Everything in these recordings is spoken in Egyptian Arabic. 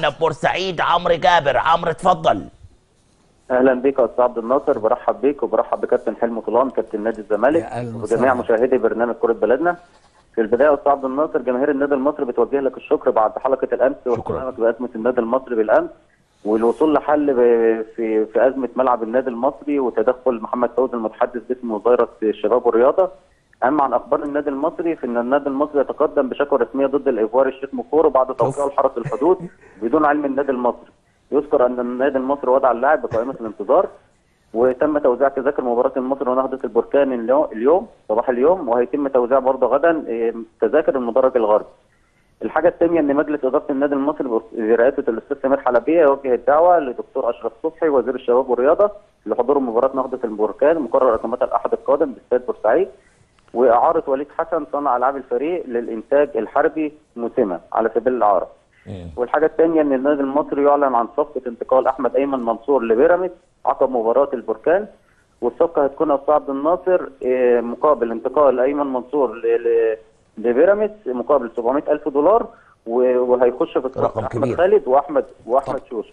في بورسعيد عمرو جابر عمرو اتفضل اهلا بك يا استاذ عبد الناصر برحب بيك وبرحب بكابتن حلمي طولان كابتن نادي الزمالك يا أهلا وجميع وسهلا. مشاهدي برنامج كره بلدنا في البدايه يا استاذ عبد الناصر جماهير النادي المصري بتوجه لك الشكر بعد حلقه الامس واهتمامك بازمه النادي المصري بالامس والوصول لحل ب- في في ازمه ملعب النادي المصري وتدخل محمد فوزي المتحدث باسم وزاره الشباب والرياضه اما عن اخبار النادي المصري فان النادي المصري يتقدم بشكوى رسميه ضد الايفواري الشيخ مكورو بعد توقيعه لحرس الحدود بدون علم النادي المصري يذكر ان النادي المصري وضع اللاعب بقائمه الانتظار وتم توزيع تذاكر مباراة المصري ونهضة البركان اليو- اليوم صباح اليوم وهيتم توزيع برضه غدا إيه، تذاكر المدرج الغربي. الحاجة الثانية إن مجلس إدارة النادي المصري برئاسة الأستاذ سمير حلبية يوجه الدعوة لدكتور أشرف صبحي وزير الشباب والرياضة لحضور مباراة نهضة البركان مقرر إقامتها الأحد القادم باستاد بورسعيد وإعارة وليد حسن صانع ألعاب الفريق للإنتاج الحربي موسمة على سبيل الإعارة. والحاجه الثانيه ان النادي المصري يعلن عن صفقه انتقال احمد ايمن منصور لبيراميدز عقب مباراه البركان والصفقه هتكون يا استاذ عبد الناصر آه، مقابل انتقال ايمن منصور ل- ل- لبيراميدز مقابل 700 الف دولار و- وهيخش في الصفقه رقم احمد كبير. خالد واحمد واحمد شوشه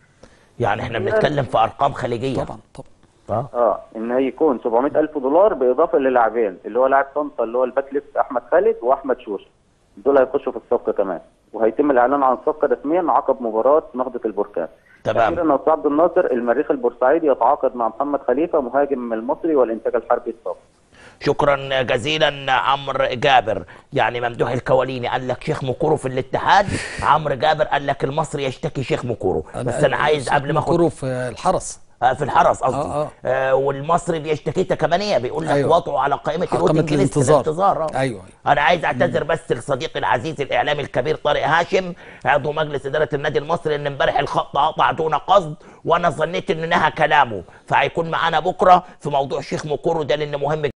يعني احنا بنتكلم في ارقام خليجيه طبعا طبعا اه اه ان هيكون 700 الف دولار باضافه للاعبين اللي هو لاعب طنطا اللي هو الباك ليفت احمد خالد واحمد شوشه دول هيخشوا في الصفقه كمان وهيتم الاعلان عن الصفقه رسميا عقب مباراه نهضه البركان تمام اخيرا يا استاذ عبد الناصر المريخ البورسعيدي يتعاقد مع محمد خليفه مهاجم المصري والانتاج الحربي السابق شكرا جزيلا عمرو جابر يعني ممدوح الكواليني قال لك شيخ مكورو في الاتحاد عمرو جابر قال لك المصري يشتكي شيخ مكورو بس انا عايز قبل ما اخد مكورو في الحرس آه، في الحرس قصدي آه، آه. آه والمصري بيشتكي تكمانيه بيقول لك أيوة. وضعه على قائمه على الويتنج قائمة ليست الانتظار. الانتظار آه. أيوة. انا عايز اعتذر بس لصديقي العزيز الاعلامي الكبير طارق هاشم عضو مجلس اداره النادي المصري ان امبارح الخط قطع دون قصد وانا ظنيت ان نهى كلامه فهيكون معانا بكره في موضوع شيخ مكورو ده لان مهم